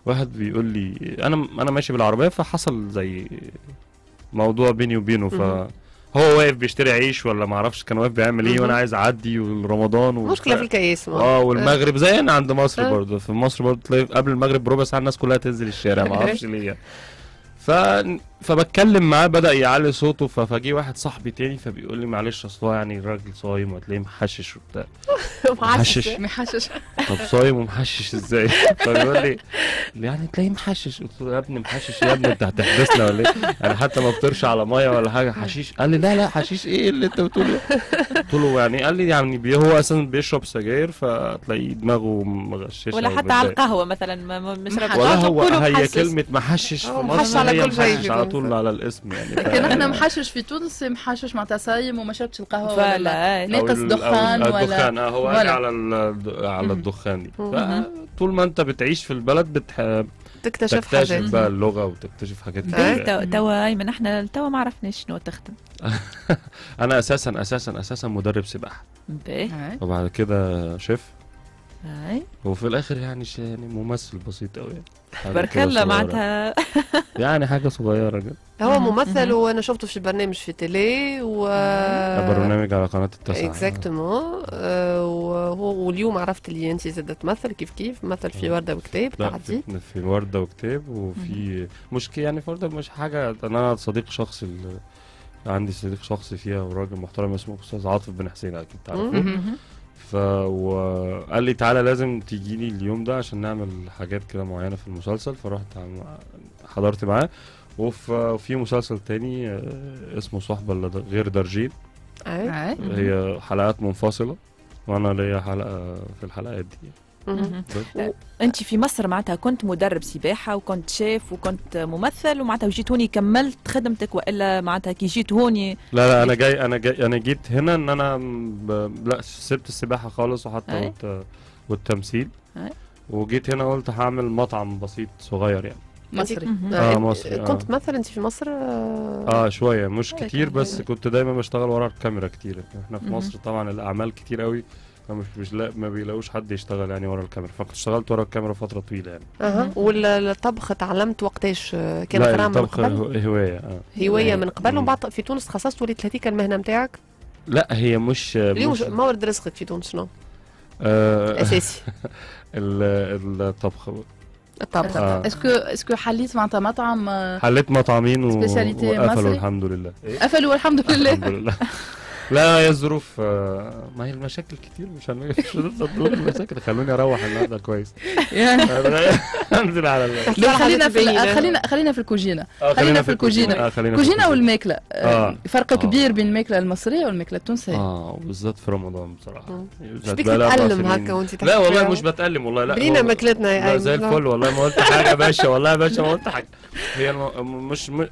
واحد بيقول لي انا انا ماشي بالعربيه فحصل زي موضوع بيني وبينه ف مهم. هو واقف بيشتري عيش ولا ما اعرفش كان واقف بيعمل ايه مهم. وانا عايز اعدي ورمضان و... مشكله في الكيس ما. اه والمغرب زي انا عند مصر آه. برضه في مصر برضه تلاقي قبل المغرب بربع ساعه الناس كلها تنزل الشارع ما اعرفش ليه يعني. ف فبتكلم معاه بدا يعلي صوته ف- فجي واحد صاحبي تاني فبيقول لي معلش اصل هو يعني الراجل صايم وهتلاقيه محشش وبتاع محشش محشش طب صايم ومحشش ازاي؟ فبيقول لي يعني تلاقيه محشش قلت له يا ابني محشش يا ابني انت هتحبسنا ولا ايه؟ يعني حتى ما بفطرش على ميه ولا حاجه حشيش قال لي لا لا حشيش ايه اللي انت بتقوله؟ قلت له يعني قال لي يعني بي هو اساسا بيشرب سجاير فتلاقيه دماغه مغششه ولا حتى ومتضايق. على القهوه مثلا ما- ما مش محشش. ولا هو كله هي محشش. كلمه محشش في اه، محشش مصر على هي كل شيء محشش في على تونس. طول على الاسم يعني لكن احنا محشش في تونس محشش معناتها صايم وما شربتش القهوه ولا لا. فلا أو ناقص ال- دخان أو ولا- الدخان اه هو ولا. قال على ال- على مم. الدخان دي مم. طول ما انت بتعيش في البلد بتح... تكتشف تكتشف حاجات بقى اللغه وتكتشف حاجات إيه، كتير تو- توا ايمن احنا توا ما عرفناش شنو تخدم انا اساسا اساسا اساسا مدرب سباحه باهي هاي. وبعد كده شيف هاي وفي الاخر يعني ش... يعني ممثل بسيط قوي يعني حاجة بارك كده الله صغيرة. معناتها يعني حاجه صغيره كده هو مهم. ممثل مهم. وانا شفته في برنامج في تيلي و برنامج على قناه التاسعه اكزاكتومون وهو واليوم عرفت اللي انت زاد تمثل كيف كيف مثل في آه. ورده وكتاب لا تعدي في, في ورده وكتاب وفي مشكله يعني في ورده مش حاجه انا صديق شخصي ال- عندي صديق شخصي فيها وراجل محترم اسمه استاذ عاطف بن حسين اكيد تعرفه مم. مهم. ف وقال لي تعالى لازم تيجي لي اليوم ده عشان نعمل حاجات كده معينه في المسلسل فرحت عم- حضرت معاه وفي وفي مسلسل تاني آه، اسمه صحبة لا د- غير درجين أي. هاي. هي حلقات منفصلة وانا ليا حلقة في الحلقات دي مهم. بس. انت في مصر معناتها كنت مدرب سباحه وكنت شيف وكنت ممثل ومعناتها جيت هوني كملت خدمتك والا معناتها كي جيت هوني لا لا انا جاي انا جاي انا جيت هنا ان انا ب... لا سبت السباحة خالص وحتى أي. والت... والتمثيل أي. وجيت هنا قلت هعمل مطعم بسيط صغير يعني مصري مهم. آه، أنت مصري، آه. كنت تمثل انت في مصر اه اه شويه مش شوية كتير كمان. بس كنت دايما بشتغل ورا الكاميرا كتير احنا في مهم. مصر طبعا الاعمال كتير قوي فمش مش لا ما بيلاقوش حد يشتغل يعني ورا الكاميرا فكنت اشتغلت ورا الكاميرا فتره طويله يعني اها والطبخ تعلمت وقتاش آه، كان لا غرام من الطبخ قبل هو- هوايه اه هوايه من قبل مم. ومن بعد في تونس تخصصت وليت هذيك المهنه نتاعك لا هي مش اليوم مش شو- مورد رزقك في تونس شنو آه اساسي ال- الطبخ الطبخ آه. اسكو اسكو حليت معناتها مطعم آه، حليت مطعمين و- سبيشاليتي وقفلوا مصري؟ الحمد لله إيه؟ قفلوا والحمد لله الحمد لله لا هي الظروف آه، ما هي المشاكل كتير مش هن- مش هنفضل نقول المشاكل خلوني اروح النهارده كويس يعني انزل على ال- تحكي لا على خلينا حاجات في ال- بعيدة. خلينا خلينا في الكوجينه آه، خلينا في الكوجينة. آه، خلينا في الكوجينه الكوجينة. والماكله آه، آه. فرق آه. كبير بين الماكله المصريه والماكله التونسيه اه بالذات في رمضان بصراحه مم. جات شو بيك بقالها أربع تتألم سنين. هكا وانت تحكي لا والله فيها؟ مش بتألم والله لا برينا والله- ماكلتنا يا لا زي أيمن. الفل والله ما قلت حاجه يا باشا والله يا باشا ما قلت حاجه هي الم... مش م...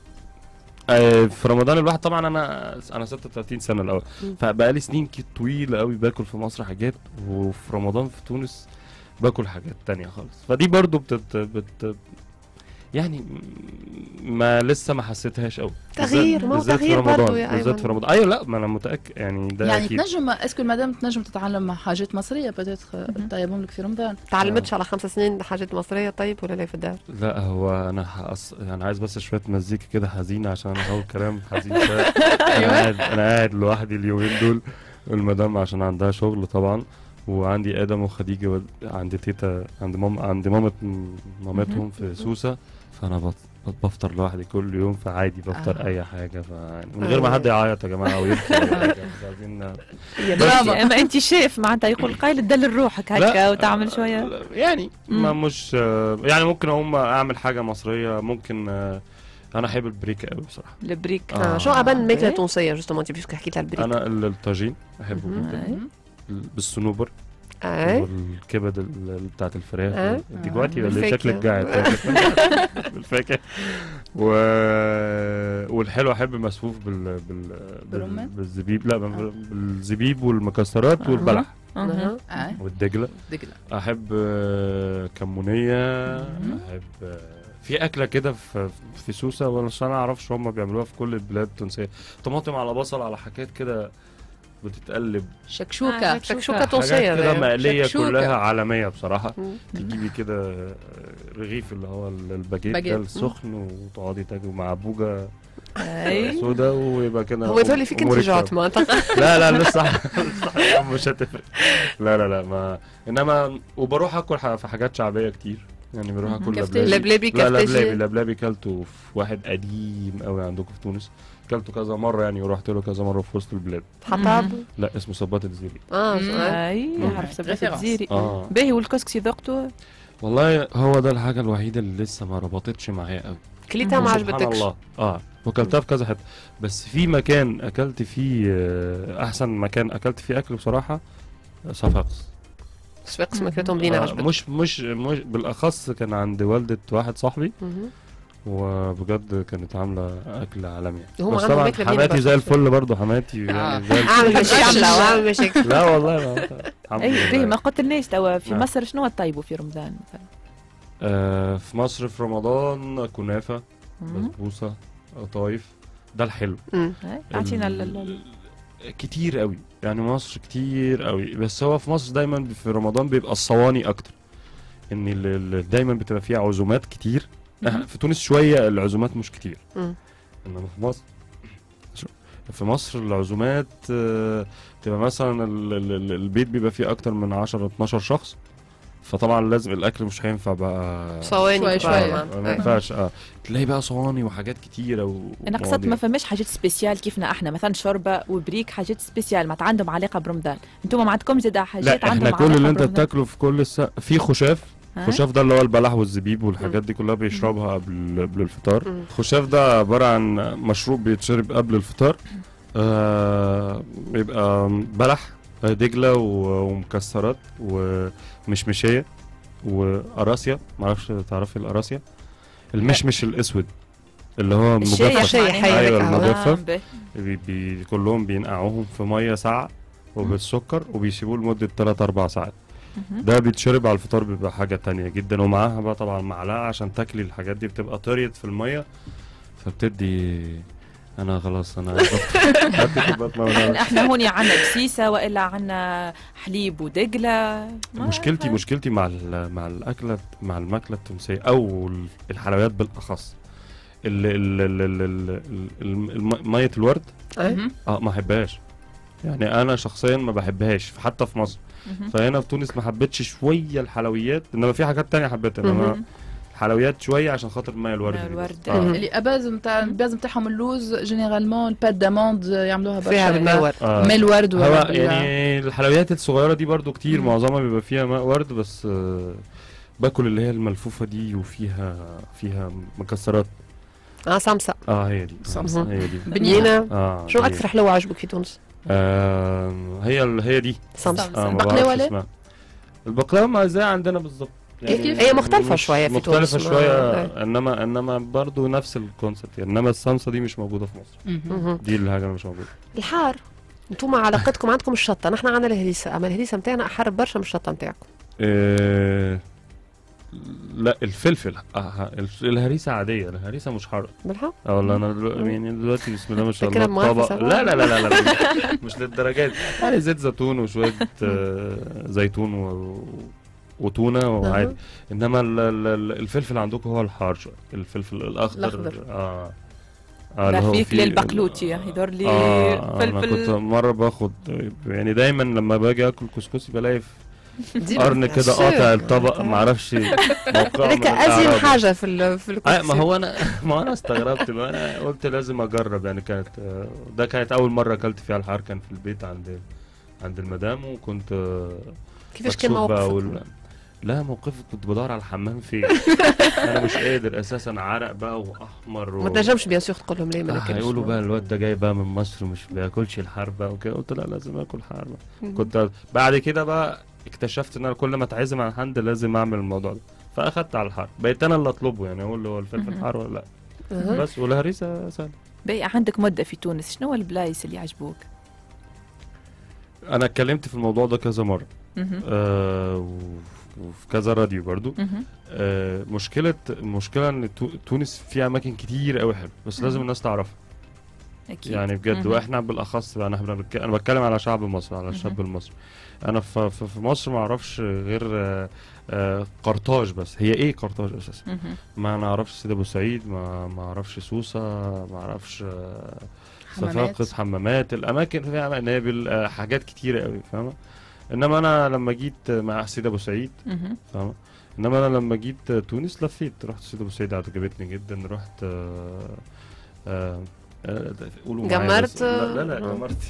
آه، في رمضان الواحد طبعا انا انا 36 سنه الاول مم. فبقالي سنين كتير طويله قوي باكل في مصر حاجات وفي رمضان في تونس باكل حاجات تانية خالص فدي برضو بتت... بت... يعني ما لسه ما حسيتهاش قوي تغيير، ما هو بالذات في تغيير برضو رمضان يا بالذات أيمن. في رمضان ايوه لا ما انا متاكد يعني ده يعني أكيد. تنجم اسكو المدام تنجم تتعلم حاجات مصريه بتاتخ طيبهم لك في رمضان تعلمتش على خمس سنين حاجات مصريه طيب ولا لا في الدار لا هو انا حقص... يعني عايز بس شويه مزيكا كده حزينه عشان انا هقول كلام حزين شويه انا قاعد انا قاعد لوحدي اليومين دول والمدام عشان عندها شغل طبعا وعندي ادم وخديجه ود- عند تيتا عند مام عند مامة مامتهم في سوسه فانا بط... بط- بفطر لوحدي كل يوم فعادي بفطر آه. اي حاجه ف... من غير ما حد يعيط يا جماعه او يبكي ولا حاجة، مش عايزين يا دراما. بس اما انت شيف معناتها يقول قايل تدلل روحك هكا لا، وتعمل شويه لا، يعني ما مم. مش آه، يعني ممكن اقوم اعمل حاجه مصريه ممكن آه، انا احب البريك قوي بصراحه البريك آه. آه. شو ابان ماكله أوكي. تونسيه جوستومون انت بيسك حكيت على البريك انا ال- الطاجين احبه مهم. جدا أي. بالصنوبر اي والكبد ال- ال- بتاعت الفراخ آه. انت جوعتي ولا إيه؟ بالفاكهة. شكلك قاعد بالفاكهه و... والحلو احب مسفوف بال... بال... بال... بالرمان؟ بالزبيب لا بال- بالزبيب والمكسرات والبلح أها. اه والدجله دقلة احب آه، كمونيه مم. احب آه، في اكله كده في في سوسه ولا انا اعرفش هم بيعملوها في كل البلاد التونسيه طماطم على بصل على حاجات كده بتتقلب شكشوكه شكشوكة حاجات توصية كده زي- مقليه شكشوكة. كلها عالميه بصراحه مم. تجيبي كده رغيف اللي هو الباجيت باجيت. ده السخن وتقعدي تاكلي مع بوجه اي سودا ويبقى كده هو يظهر لي فيك انت أمورك جات ما أعتقد. لا لا لسه لسه مش هتفرق لا لا لا ما انما وبروح اكل ح- في حاجات شعبيه كتير يعني بروح اكل كفتة. لبلبي لا لبلبي كفتشي لبلبي كلته في واحد قديم قوي عندكم في تونس كلته كذا مره يعني ورحت له كذا مره في وسط البلاد حطاب لا اسمه صباط الزيري اه مم. آه. اي مم. عرف سبات Référence. الجزيري اه باهي والكسكسي ذقته والله هو ده الحاجه الوحيده اللي لسه ما ربطتش معايا قوي كليتها ما سبحان عجبتكش الله اه وكلتها في كذا حته بس في مكان اكلت فيه آه، احسن مكان اكلت فيه اكل بصراحه صفاقس صفاقس ماكلتهم بنينة آه، عجبتك مش مش مش بالاخص كان عند والده واحد صاحبي مهم. وبجد كانت عامله اكل عالمي هم بس عندهم طبعا أكل بنينة حماتي بس. زي الفل برضه حماتي آه. يعني زي الفل. اعمل مشاكل اعمل مشاكل لا والله ما الحمد اي باهي ما لله قلتلناش توا في نعم. مصر شنو الطيبوا في رمضان مثلا آه في مصر في رمضان كنافه مم. بسبوسه قطايف ده الحلو مم. أي، اعطينا ال- ال- ال- كتير قوي يعني مصر كتير قوي بس هو في مصر دايما في رمضان بيبقى الصواني اكتر ان ال- ال- دايما بتبقى فيها عزومات كتير مهم. في تونس شويه العزومات مش كتير مم. انما في مصر في مصر العزومات آه، تبقى مثلا ال- ال- ال- البيت بيبقى فيه اكتر من 10 12 شخص فطبعا لازم الاكل مش هينفع بقى صواني شوي كبار شوي. معاً. ما أي. ينفعش اه تلاقي بقى صواني وحاجات كتيره و... انا قصدت ومواضيع. ما فماش حاجات سبيسيال كيفنا احنا مثلا شوربه وبريك حاجات سبيسيال ما عندهم علاقه برمضان انتم ما عندكم زاد حاجات لا عندهم احنا كل علاقة اللي انت برمضان. بتاكله في كل الس... في خشاف ها؟ خشاف ده اللي هو البلح والزبيب والحاجات دي كلها بيشربها قبل قبل الفطار مم. الخشاف ده عبارة عن مشروب بيتشرب قبل الفطار آه بيبقى بلح آه، دجلة و- ومكسرات ومشمشية وقراصية معرفش تعرفي القراصية المشمش الأسود اللي هو الشاي مجفف شاي معناها. حي أيوة، لك. المجفف. آه. مجفف. باهي. بي بي كلهم بينقعوهم في مية ساعة وبالسكر وبيسيبوه لمدة 3 4 ساعات مهم. ده بيتشرب على الفطار بيبقى حاجة تانية جدا ومعاها بقى طبعا معلقة عشان تاكلي الحاجات دي بتبقى طريت في المية فبتدي انا خلاص انا هدي كوباية مية وأنا- احنا هون عندنا بسيسه والا عندنا حليب ودقله ما- مشكلتي مشكلتي مع ال- مع الاكله مع الماكله التونسيه او ال- الحلويات بالاخص ال ال ال ال ال ال- الم- ميه الورد أي. مهم. اه ما احبهاش يعني انا شخصيا ما بحبهاش حتى في مصر مهم. فهنا في تونس ما حبيتش شويه الحلويات انما في حاجات تانية حبيتها انما مهم. الحلويات شويه عشان خاطر ميه الورد مية دي الورد. بس. آه. مهم. اللي اباز نتاع الباز نتاعهم اللوز جينيرالمون البات داموند يعملوها برشا فيها بالماء آه. ماء الورد هو ولا بال- يعني الحلويات الصغيره دي برضو كتير مم. معظمها بيبقى فيها ماء ورد بس آه، باكل اللي هي الملفوفه دي وفيها فيها مكسرات اه سمسة اه هي دي آه، صمصة. هي دي بنينة اه شو هي. اكثر حلوة عجبك في تونس؟ آه هي ال- هي دي سمسة سمسة. اه ما البقلاوة بعرفش لا؟ اسمها البقلاوه ما زي عندنا بالظبط كيف؟ هي مختلفة مش- شوية في مختلفة تونس، ما- شوية إيه. انما انما برضو نفس الكونسبت يعني انما الصمصة دي مش موجودة في مصر مهم. مهم. دي الحاجة اللي مش موجودة الحار انتم علاقتكم عندكم الشطة نحن عندنا الهريسة اما الهريسة نتاعنا احر برشا من الشطة نتاعكم إيه لا الفلفل آه الف- الهريسة عادية الهريسة مش حارة بالحق اه والله انا دلوقتي يعني دلوقتي بسم الله ما شاء فكرة الله معفسة طبق بقى. لا لا لا لا, لا مش للدرجات يعني زيت زيتون وشوية آه، زيتون و... وتونة وعادي انما ال- ال- ال- الفلفل عندكم هو الحار شوية الفلفل الاخضر الأخضر. اه اه اللي هو رفيق فيه- للبقلوتي يدور لي اه انا كنت فلفل مره باخد يعني دايما لما باجي اكل كسكسي بلاقي دي قرن كده سير. قاطع الطبق ما اعرفش موقعه هذاك من ازين الأعراب. حاجة في ال في آه الكوكسي ما هو انا ما انا استغربت ما انا قلت لازم اجرب يعني كانت آه، ده كانت اول مره اكلت فيها الحار كان في البيت عند عند المدام وكنت آه، كيفاش كان مكسوف بقى موقفك؟ أقول- لا موقفي كنت بدور على الحمام فين انا مش قادر اساسا عرق بقى واحمر و... ما تنجمش بيان سور تقول لهم ليه ما آه، ناكلش هيقولوا بقى الواد ده جاي بقى من مصر ومش بياكلش الحار بقى وكده قلت لا لازم اكل حار بقى. مم. كنت بعد كده بقى اكتشفت ان انا كل ما اتعزم عن حد لازم اعمل الموضوع ده فاخدت على الحار بقيت انا اللي اطلبه يعني اقول له هو الفلفل مهم. حار ولا لا أها. بس والهريسه سهله باهي عندك مده في تونس شنو البلايص اللي عجبوك انا اتكلمت في الموضوع ده كذا مره مهم. آه و- وفي كذا راديو برضو مهم. آه مشكله المشكله ان تو- تونس فيها اماكن كتير قوي حلو بس لازم مم. الناس تعرفها اكيد يعني بجد مهم. واحنا بالاخص بقى انا بتك... انا بتكلم على شعب مصر على الشاب المصري انا في, في, في مصر ما اعرفش غير آه، آه، قرطاج بس هي ايه قرطاج اساسا مهم. ما نعرفش سيدي ابو سعيد ما ما اعرفش سوسه ما اعرفش آه، حمامات. صفاقس حمامات الاماكن فيها منابل آه، حاجات كتيره قوي فاهمه انما انا لما جيت مع سيدي ابو سعيد مهم. فاهمه انما انا لما جيت تونس لفيت رحت سيدي ابو سعيد عجبتني جدا رحت آه آه آه، قولوا معايا بس. جمرت؟ لا لا, لا آه. جمرت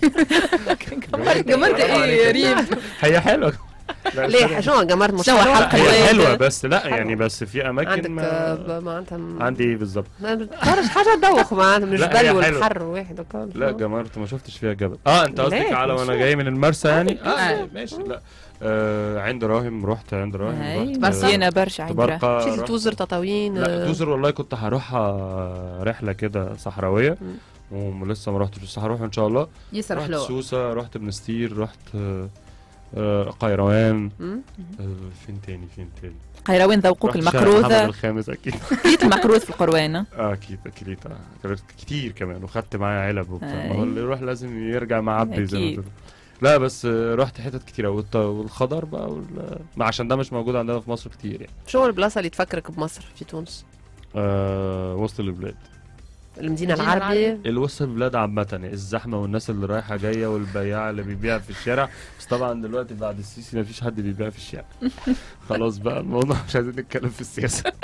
جمرت ايه يا ريم هي حلوه لا، ليه بس- شنو جمرت مش شنو حلوة؟ حلقة هي واحدة. حلوه بس لا حلوة. يعني بس في اماكن عندك ما آه، معناتها م- عندي ايه بالظبط ما بتعرفش حاجه تدوخ معناتها من لا، هي الجبل حلوة. والحر واحد وكل لا جمرت ما شفتش فيها جبل اه انت قصدك ليه؟ على وانا شوف. جاي من المرسى يعني اه آه. ماشي لا آه عند راهم رحت عند راهم هاي رحت مزيانه برشا عندها تبرقة مشيت رحت- توزر تطاوين لا آه، دوزر والله كنت هروح آه، رحله كده صحراويه مم. ولسه ما رحتش بس هروح ان شاء الله ياسر رحت حلوه سوسه رحت بنستير رحت آه، آه، قيروان مم. آه، فين تاني فين تاني قيروان ذوقوك رحت شارع محمد المكروثه الخامس اكيد كيت المكروث في القروانه اه اكيد اكيد آه، كانت كتير كمان وخدت معايا علب وبتاع ما هو أي. اللي يروح لازم يرجع معبي زي ما أكيد. بيقولوا لا بس آه، رحت حتت كتيرة والط- والخضر بقى وال... ما عشان ده مش موجود عندنا في مصر كتير يعني شو البلاصه اللي تفكرك بمصر في تونس آه وسط البلاد المدينه المدينة العربيه الوسط البلاد عامة الزحمة والناس اللي رايحة جاية والبياع اللي بيبيع في الشارع بس طبعا دلوقتي بعد السيسي مفيش حد بيبيع في الشارع خلاص بقى الموضوع مش عايزين نتكلم في السياسة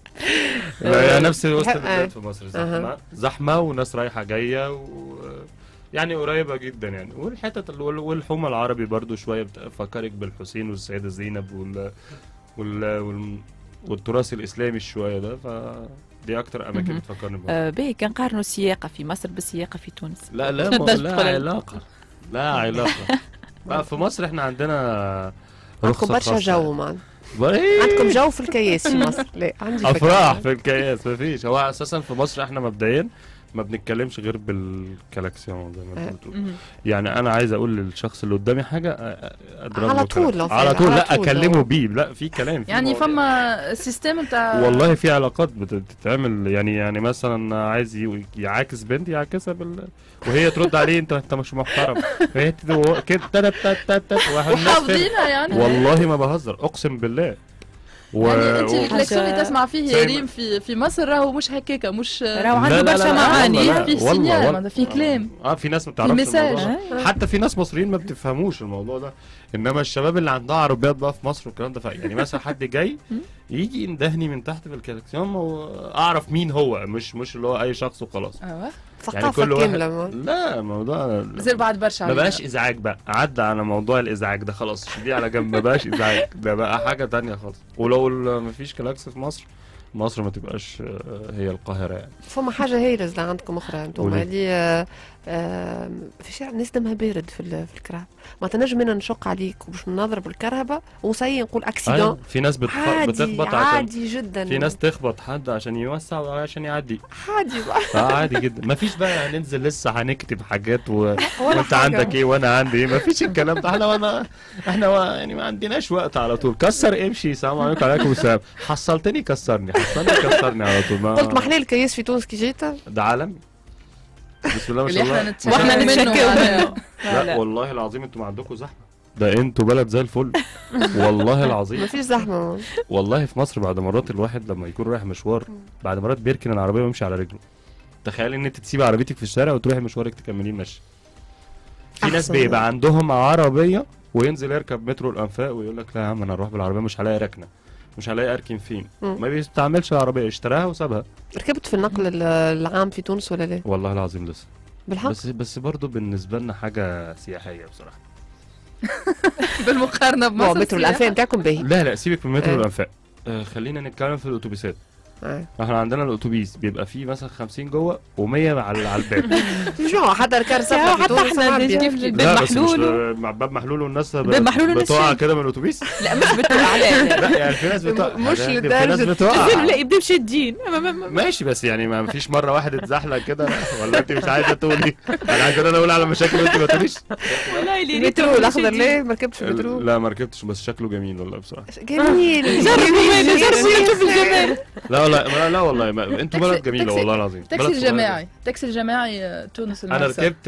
لا، يعني نفس وسط آه. البلاد في مصر زحمة زحمة وناس رايحة جاية و يعني قريبة جدا يعني والحتت ال- وال- والحومة العربي برضو شوية بتفكرك بالحسين والسيدة زينب وال وال, وال... والتراث الإسلامي شوية ده فدي أكتر أماكن مهم. بتفكرني بمصر آه باهي كنقارنوا السياقه في مصر بالسياقه في تونس لا لا ما تقدرش لا تدخل. علاقة لا علاقة لا في مصر احنا عندنا عندكم رخصة برشا خاصة. جو مان بري- عندكم جو في الكياس في مصر لا عندي فكرة. افراح في الكياس مفيش هو اساسا في مصر احنا مبدئيا ما بنتكلمش غير بالكلاكسيون زي ما آه. انت بتقول يعني انا عايز اقول للشخص اللي قدامي حاجه أ- أ- اضرب على له طول كلام. لو في- على طول على لا طول اكلمه لو- بيه لا في كلام في يعني مواضيع. فما سيستم نتاع والله في علاقات بت- بتتعمل يعني يعني مثلا عايز ي- يعاكس بنت يعاكسها بال وهي ترد عليه انت انت مش محترم فهي تد- كده تت- تت- تت- تت- والناس فاهم- وحافظينها يعني والله ما بهزر اقسم بالله و... يعني انت و- الكلاكسون اللي حاجة- تسمع فيه زي يا ما- ريم في في مصر راهو مش هكاكا مش راهو لا، عنده لا، لا، برشا لا، معاني والله لا، فيه والله، سينيال، والله. معناتها فيه كلام. اه في ناس ما بتعرفش مساج. الموضوع ده. حتى في ناس مصريين ما بتفهموش الموضوع ده انما الشباب اللي عندها عربيات بقى في مصر والكلام ده ف- يعني مثلا حد جاي يجي يندهني من تحت بالكلاكسيون واعرف مين هو مش مش اللي هو اي شخص وخلاص ايوه ثقافه كل واحد- كامله مان. لا الموضوع زي بعد برشا ما علينا. بقاش ازعاج بقى عدى على موضوع الازعاج ده خلاص شيليه على جنب ما بقاش ازعاج ده بقى حاجه تانية خالص ولو ال- مفيش كلاكس في مصر مصر ما تبقاش آه، هي القاهره يعني فما حاجه هيرز عندكم اخرى انتم قولي. اللي آه، آه، في شارع الناس دمها بارد في ال- في الكرهب ما تنجم انا نشق عليك وباش نضرب الكهرباء وسي نقول اكسيدون أيوة، في ناس بتخ... عادي بتخبط عشان عادي جدا في ناس تخبط حد عشان يوسع وعشان يعدي عادي بقى اه عادي جدا مفيش بقى هننزل لسه هنكتب حاجات و... ولا وانت حاجة. عندك ايه وانا عندي ايه مفيش الكلام ده احنا وانا احنا و... يعني ما عندناش وقت على طول كسر امشي سلام عليكم عليكم السلام حصلتني كسرني حصلني كسرني على طول ما... قلت محلي الكياس في تونس كي جيت ده عالمي بسم الله ما اللي شاء احنا الله نتشكل واحنا منه نتشكل معناها. منه لا, لا. والله العظيم انتوا ما عندكم زحمه ده انتوا بلد زي الفل والله ما العظيم فيش زحمه مان. والله في مصر بعد مرات الواحد لما يكون رايح مشوار بعد مرات بيركن العربيه ويمشي على رجله تخيل ان انت تسيب عربيتك في الشارع وتروحي مشوارك تكمليه مشي في ناس أحسن. بيبقى عندهم عربيه وينزل يركب مترو الانفاق ويقول لك لا يا عم انا اروح بالعربيه مش هلاقي ركنه مش هلاقي اركن فين مم. ما بيستعملش العربيه اشتراها وسابها ركبت في النقل ال- العام في تونس ولا لا والله العظيم لسه بالحق بس بس برضه بالنسبه لنا حاجه سياحيه بصراحه بالمقارنه بون بمصر مترو الانفاق نتاعكم باهي لا لا سيبك من مترو آه. الانفاق آه خلينا نتكلم في الاتوبيسات آه. احنا عندنا الاتوبيس بيبقى فيه مثلا 50 جوه و100 على على الباب شو حتى الكار سفره في حتى تونس احنا معبي. ديجا كيف في كيف. لا الباب بس مش محلول مع باب محلول والناس باب محلول والناس بتقع شايف. كده من الاتوبيس لا مش بتوقع لا لا لا يعني في ناس بتقع مش في لدرجة ناس بتقع لا يبدا شادين ما- ما- ما- ماشي بس يعني ما فيش مره واحد اتزحلق كده لا، ولا انت مش عايزه تقولي انا عايز انا اقول على مشاكل وانت ما تقوليش والله اللي المترو الاخضر ليه ما ركبتش في المترو لا ما ركبتش بس شكله جميل والله بصراحه جميل جربوا جميل، وين جربوا جميل. شوف الجمال لا لا لا, لا والله ما انتوا تاكسي- بلد جميله تاكسي- والله العظيم التاكسي بلد صغيرة. الجماعي التاكسي الجماعي آه، تونس انا المرسى. ركبت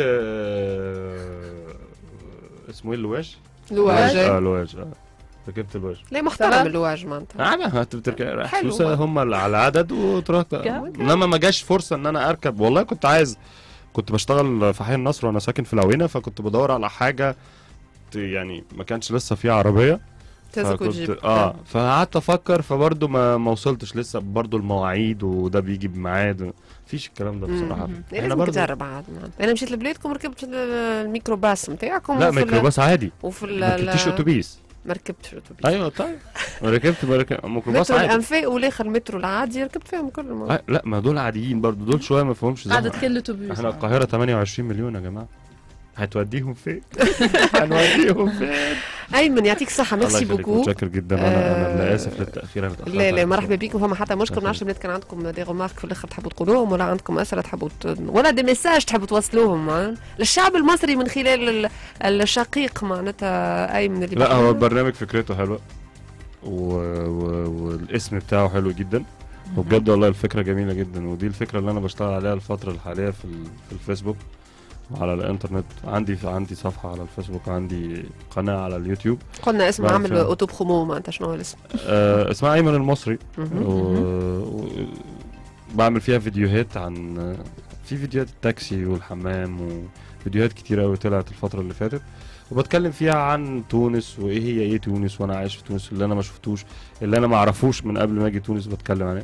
آه، اسمه ايه اللواج؟ لواج اه لواج اه ركبت اللواج لا محترم تمام. اللواج معناتها اه ما انت بتركب حلو فلوسها والله. هم اللي على العدد وتروح انما ما جاش فرصه ان انا اركب والله كنت عايز كنت بشتغل في حي النصر وانا ساكن في العوينه فكنت بدور على حاجه ت- يعني ما كانش لسه في عربيه تهزك فكنت وتجيب اه فقعدت افكر فبرضه ما ما وصلتش لسه برضه المواعيد وده بيجي بميعاد مفيش الكلام ده بصراحه مم. لا احنا لازم برضه تجرب عاد معناتها. انا مشيت لبلادكم ركبت ال- الميكروباص نتاعكم لا وفي ال- ميكروباص عادي وفي ال- ما ركبتيش ال- اتوبيس ما ركبتش الاتوبيس ايوه طيب ما ركبت ما ركبت ميكروباص مترو عادي الانفاق والاخر المترو العادي ركبت فيهم كلهم آه، لا ما دول عاديين برضه دول شويه ما فيهمش عدد زحمه كل اتوبيس احنا القاهرة 28 مليون يا جماعة هتوديهم فين؟ هنوديهم فين؟ ايمن يعطيك الصحه الله ميرسي يخليك بوكو متشكر جدا انا انا اللي آه، اسف للتاخير انا اتأخرت لا لا عليك مرحبا شوية. بكم فما حتى مشكل ما الله نعرفش بنات كان عندكم دي غومارك في الاخر تحبوا تقولوهم ولا عندكم اسئله تحبوا ت... ولا دي ميساج تحبوا توصلوهم مان. للشعب المصري من خلال ال- الشقيق معناتها ايمن اللي لا بيحكي. هو البرنامج فكرته حلوة و... و... والاسم بتاعه حلو جدا وبجد والله الفكرة جميلة جدا ودي الفكرة اللي أنا بشتغل عليها الفترة الحالية في, ال... في الفيسبوك وعلى الإنترنت عندي عندي صفحة على الفيسبوك وعندي قناة على اليوتيوب قلنا اسم بعرف عامل يعني. اوتوب خموم معناتها شنو هو الاسم آه اسمها أيمن المصري مهم. و... و... بعمل فيها فيديوهات عن في فيديوهات التاكسي والحمام وفيديوهات كتير قوي طلعت الفترة اللي فاتت وبتكلم فيها عن تونس وايه هي ايه تونس وانا عايش في تونس اللي انا ما شفتوش اللي انا ما اعرفوش من قبل ما اجي تونس بتكلم عليه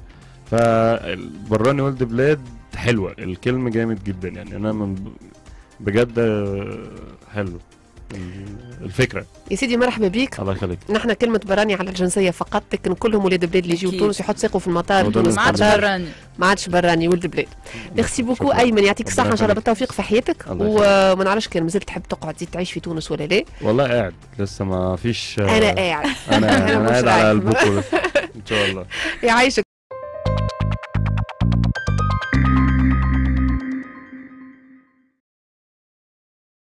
فبراني ولد بلاد حلوة الكلمة جامد جدا يعني انا من بجد حلو الفكرة يا سيدي مرحبا بيك الله يخليك نحن كلمة براني على الجنسية فقط لكن كلهم ولاد بلاد اللي يجيو أكيد. تونس يحط ساقه في المطار هو ده تونس اللي ما عادش قطر براني ما عادش براني ولد بلاد ميرسي بوكو شكراً. ايمن يعطيك الصحة ربنا ان شاء الله يخليك. بالتوفيق في حياتك الله يخليك. وما نعرفش كان مازلت تحب تقعد تزيد تعيش في تونس ولا لا والله قاعد لسه ما فيش انا قاعد انا أنا انا مش قاعد على رايح. البوكو ان شاء الله يعيشك